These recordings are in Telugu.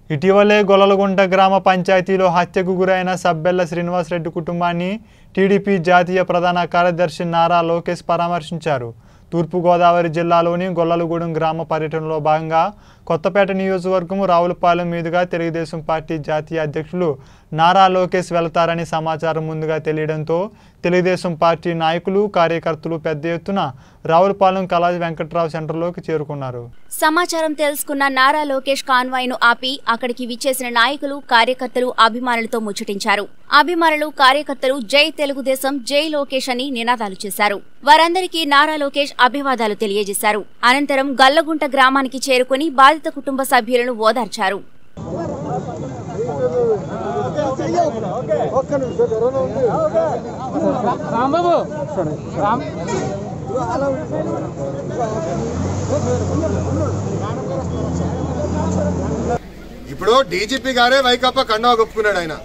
ఇటీవలే గొల్లలగుంట గ్రామ పంచాయతీలో హత్యకు గురైన సబ్బెల్ల శ్రీనివాసరెడ్డి కుటుంబాన్ని టీడీపీ జాతీయ ప్రధాన కార్యదర్శి నారా లోకేష్ పరామర్శించారు తూర్పుగోదావరి జిల్లాలోని గొల్లలగూడెం గ్రామ పర్యటనలో భాగంగా కొత్తపేట నియోజకవర్గం రావులపాలెం మీదుగా తెలుగుదేశం పార్టీ జాతీయ అధ్యక్షులు నారా లోకేష్ వెళతారని సమాచారం ముందుగా తెలియడంతో తెలుగుదేశం పార్టీ నాయకులు కార్యకర్తలు పెద్ద ఎత్తున రావులపాలెం కళా వెంకట్రావు సెంటర్లోకి చేరుకున్నారు సమాచారం తెలుసుకున్న నారా లోకేష్ కాన్వాయ్ ను ఆపి అక్కడికి విచ్చేసిన నాయకులు కార్యకర్తలు అభిమానులతో ముచ్చటించారు అభిమానులు కార్యకర్తలు జై తెలుగుదేశం జై లోకేష్ అని నినాదాలు చేశారు వారందరికీ నారా లోకేష్ అభివాదాలు తెలియజేశారు అనంతరం గల్లగుంట గ్రామానికి చేరుకుని బాధిత కుటుంబ సభ్యులను ఓదార్చారు రాంబాబు రామ్ ఇప్పుడు డీజీపీ గారే వైకాపా కండువా కప్పుకున్నాడు ఆయన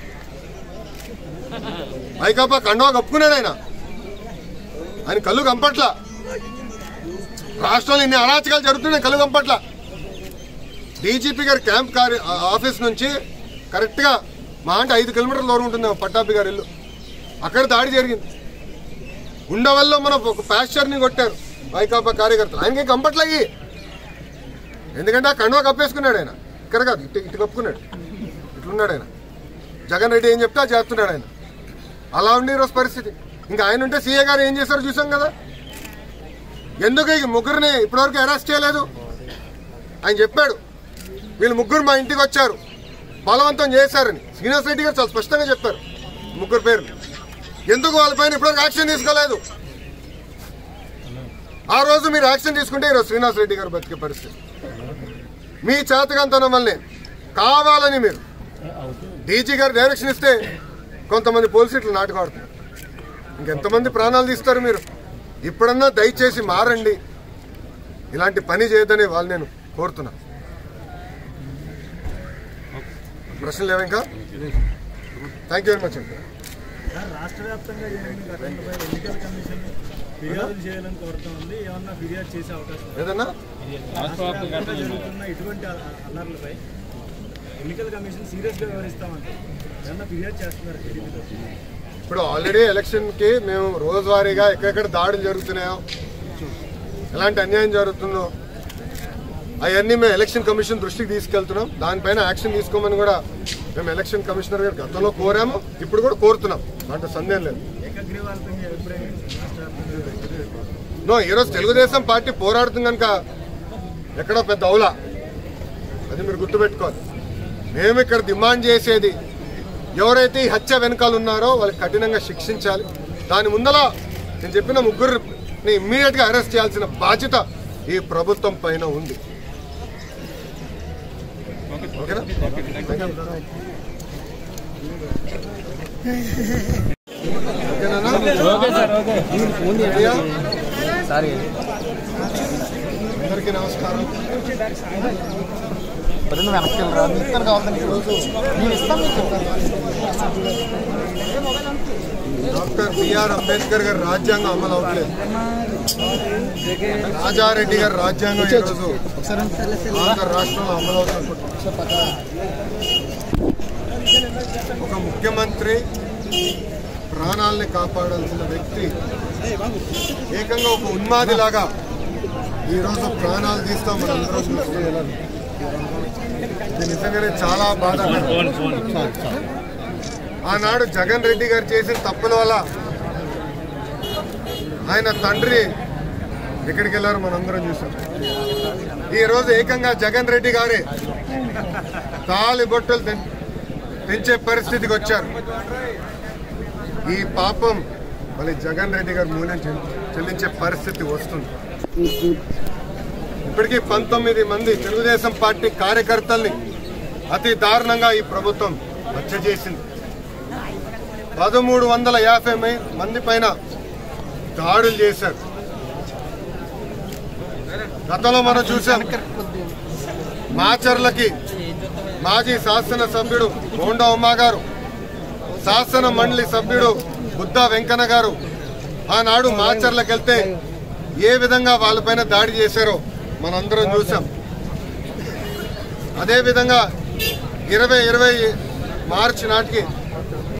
వైకాపా కండువా కప్పుకున్నాడు ఆయన ఆయన కళ్ళు కంపట్ల రాష్ట్రంలో ఇన్ని అరాచకాలు జరుగుతున్నాయి కళ్ళు కంపట్ల డీజీపీ గారి క్యాంప్ కార్య ఆఫీస్ నుంచి కరెక్ట్గా మా అంటే ఐదు కిలోమీటర్ల దూరం ఉంటుంది పట్టాపి గారి ఇల్లు అక్కడ దాడి జరిగింది ఉండవల్లో మన ఒక ప్యాస్చర్ని కొట్టారు వైకాపా కార్యకర్తలు ఆయనకి కంపట్లయ్యి ఎందుకంటే ఆ కండువా కప్పేసుకున్నాడు ఆయన ఇక్కడ కాదు ఇటు ఇటు కప్పుకున్నాడు ఇట్లున్నాడు ఆయన జగన్ రెడ్డి ఏం చెప్తే అది చేస్తున్నాడు ఆయన అలా ఉండి ఈరోజు పరిస్థితి ఇంకా ఆయన ఉంటే సీఏ గారు ఏం చేశారో చూసాం కదా ఎందుకు ఈ ముగ్గురిని ఇప్పటివరకు అరెస్ట్ చేయలేదు ఆయన చెప్పాడు వీళ్ళు ముగ్గురు మా ఇంటికి వచ్చారు బలవంతం చేశారని శ్రీనివాస్ రెడ్డి గారు చాలా స్పష్టంగా చెప్పారు ముగ్గురు పేర్లు ఎందుకు వాళ్ళపైన ఇప్పటివరకు యాక్షన్ తీసుకోలేదు ఆ రోజు మీరు యాక్షన్ తీసుకుంటే ఈరోజు శ్రీనివాస్ రెడ్డి గారు బతికే పరిస్థితి మీ చేతకంతనం వల్లనే కావాలని మీరు డీజీ గారు డైరెక్షన్ ఇస్తే కొంతమంది పోలీసులు ఇట్లా నాటుకాడుతున్నారు ఇంకెంతమంది ప్రాణాలు తీస్తారు మీరు ఇప్పుడన్నా దయచేసి మారండి ఇలాంటి పని చేయదని వాళ్ళు నేను కోరుతున్నా ప్రశ్నలు లేవా ఇంకా థ్యాంక్ యూ వెరీ మచ్ అండి రాష్ట్ర వ్యాప్తంగా జరిగిన ఘటనలపై ఎన్నికల కమిషన్ ఫిర్యాదులు చేయాలని కోరుతా ఉంది ఏమన్నా ఫిర్యాదు చేసే అవకాశం ఉందా? ఏదన్నా రాష్ట్ర వ్యాప్తంగా జరుగుతున్న ఇటువంటి అ- అల్లర్లపై ఎన్నికల కమిషన్ సీరియస్ గా వ్యవహరిస్తామంటే ఏమన్నా ఫిర్యాదు చేస్తున్నారు టీడీపీతో ఇప్పుడు ఆల్రెడీ ఎలక్షన్ కి మేము రోజువారీగా ఎక్కడెక్కడ దాడులు జరుగుతున్నాయో ఎలాంటి అన్యాయం జరుగుతుందో అవన్నీ మేము ఎలక్షన్ కమిషన్ దృష్టికి తీసుకెళ్తున్నాం దానిపైన యాక్షన్ తీసుకోమని కూడా మేము ఎలక్షన్ కమిషనర్ గారు గతంలో కోరాము ఇప్పుడు కూడా కోరుతున్నాం దాంట్లో సందేహం లేదు ఏకగ్రీవాలపై మీ అభిప్రాయం ఏంటి? రాష్ట్ర వ్యాప్తంగా నో ఈరోజు తెలుగుదేశం పార్టీ పోరాడుతుంది కనుక ఎక్కడో పెద్ద అవులా అది మీరు గుర్తుపెట్టుకోవాలి మేము ఇక్కడ డిమాండ్ చేసేది ఎవరైతే ఈ హత్య వెనకాల ఉన్నారో వాళ్ళకి కఠినంగా శిక్షించాలి దాని ముందల నేను చెప్పిన ముగ్గురిని ఇమ్మీడియట్గా అరెస్ట్ చేయాల్సిన బాధ్యత ఈ ప్రభుత్వం పైన ఉంది ఓకేనా ఓకేనా రెడీయా? అందరికీ నమస్కారం రెండు వెనక్కి వెళ్ళరా మీ ఇస్తాను కావాలని ఈరోజు నేను ఇస్తాను మీకు డాక్టర్ బిఆర్ అంబేద్కర్ గారి రాజ్యాంగం అమలు అవట్లేదు రాజారెడ్డి గారి రాజ్యాంగం ఈరోజు ఆంధ్ర రాష్ట్రంలో అమలు అవుతుంది ఒక ముఖ్యమంత్రి ప్రాణాలని కాపాడాల్సిన వ్యక్తి ఏకంగా ఒక ఉన్మాదిలాగా ఈరోజు ప్రాణాలు తీస్తాం మనందరం చూస్తే ఇది నిజంగానే చాలా బాధాకరం ఆనాడు జగన్ రెడ్డి గారు చేసిన తప్పుల వల్ల ఆయన తండ్రి ఎక్కడికి వెళ్ళారో మనందరం చూసాం ఈ రోజు ఏకంగా జగన్ రెడ్డి గారే తాలి బొట్టలు తెం- పెంచే పరిస్థితికి వచ్చారు ఈ పాపం మళ్ళీ జగన్ రెడ్డి గారు మూల్యం చెల్లి- చెల్లించే పరిస్థితి వస్తుంది ఇప్పటికీ పంతొమ్మిది మంది తెలుగుదేశం పార్టీ కార్యకర్తల్ని అతి దారుణంగా ఈ ప్రభుత్వం హత్య చేసింది పదమూడు వందల యాభై మై- మంది పైన దాడులు చేశారు గతంలో మనం చూసాం మాచర్లకి మాజీ శాసన సభ్యుడు గోండా ఉమా గారు శాసన మండలి సభ్యుడు బుద్ధా వెంకన్న గారు ఆనాడు మాచర్లకు వెళ్తే ఏ విధంగా వాళ్ళపైన దాడి చేశారో మనందరం చూసాం అదేవిధంగా ఇరవై ఇరవై మార్చి నాటికి